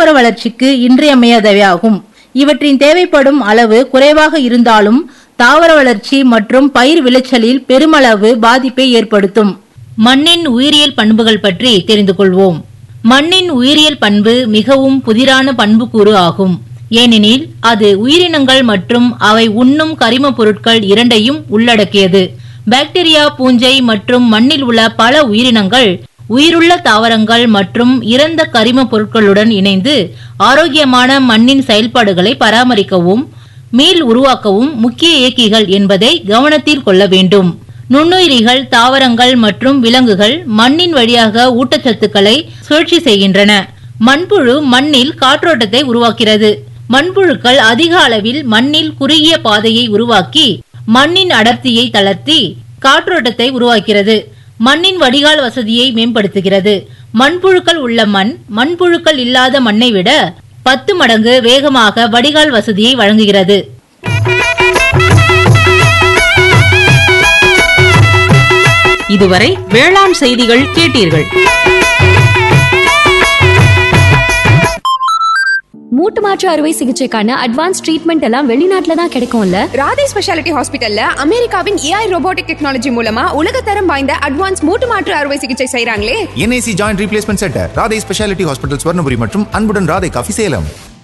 வளர்ச்சிக்கு இன்றியமையாதவையாகும் இவற்றின் தேவைப்படும் அளவு குறைவாக இருந்தாலும் தாவர வளர்ச்சி மற்றும் பயிர் விளைச்சலில் பெருமளவு பாதிப்பை ஏற்படுத்தும் மண்ணின் உயிரியல் பண்புகள் பற்றி தெரிந்து கொள்வோம் மண்ணின் உயிரியல் பண்பு மிகவும் புதிரான பண்புக்கூறு ஆகும் ஏனெனில் அது உயிரினங்கள் மற்றும் அவை உண்ணும் கரிம பொருட்கள் இரண்டையும் உள்ளடக்கியது பாக்டீரியா பூஞ்சை மற்றும் மண்ணில் உள்ள பல உயிரினங்கள் உயிருள்ள தாவரங்கள் மற்றும் இறந்த கரிம பொருட்களுடன் இணைந்து ஆரோக்கியமான மண்ணின் செயல்பாடுகளை பராமரிக்கவும் மீள் உருவாக்கவும் முக்கிய இயக்கிகள் என்பதை கவனத்தில் கொள்ள வேண்டும் நுண்ணுயிரிகள் தாவரங்கள் மற்றும் விலங்குகள் மண்ணின் வழியாக ஊட்டச்சத்துக்களை சுழற்சி செய்கின்றன மண்புழு மண்ணில் காற்றோட்டத்தை உருவாக்கிறது மண்புழுக்கள் அதிக அளவில் மண்ணில் குறுகிய பாதையை உருவாக்கி மண்ணின் அடர்த்தியை தளர்த்தி காற்றோட்டத்தை உருவாக்கிறது மண்ணின் வடிகால் வசதியை மேம்படுத்துகிறது மண்புழுக்கள் உள்ள மண் மண்புழுக்கள் இல்லாத மண்ணை விட பத்து மடங்கு வேகமாக வடிகால் வசதியை வழங்குகிறது இதுவரை வேளாண் செய்திகள் கேட்டீர்கள் மூட்டு மாற்று அறுவை சிகிச்சைக்கான அட்வான்ஸ் ட்ரீட்மெண்ட் எல்லாம் வெளிநாட்டுல தான் கிடைக்கும்ல ராதே ஸ்பெஷாலிட்டி ஹாஸ்பிட்டல்ல அமெரிக்காவின் ஏஐ ரோபோட்டிக் டெக்னாலஜி மூலமா உலகத்தரம் வாய்ந்த அட்வான்ஸ் மூட்டு மாற்று அறுவை சிகிச்சை செய்றாங்களே NIC joint replacement centre Radhai speciality hospital Swarnapuri மற்றும் அன்புடன் ராதை காஃபி சேலம்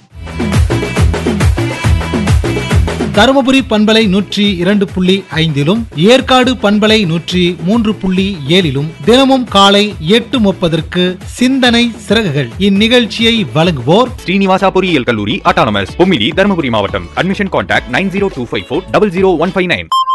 தருமபுரி பண்பலை நூற்றி இரண்டு புள்ளி ஐந்திலும் ஏற்காடு பண்பலை நூற்றி மூன்று புள்ளி ஏழிலும் தினமும் காலை எட்டு முப்பதற்கு சிந்தனை சிறகுகள் இந்நிகழ்ச்சியை வழங்குவோர் ஸ்ரீனிவாசா பொறியியல் கல்லூரி அட்டானமஸ் பொமிலி தருமபுரி மாவட்டம் admission contact nine zero two five four double zero one five nine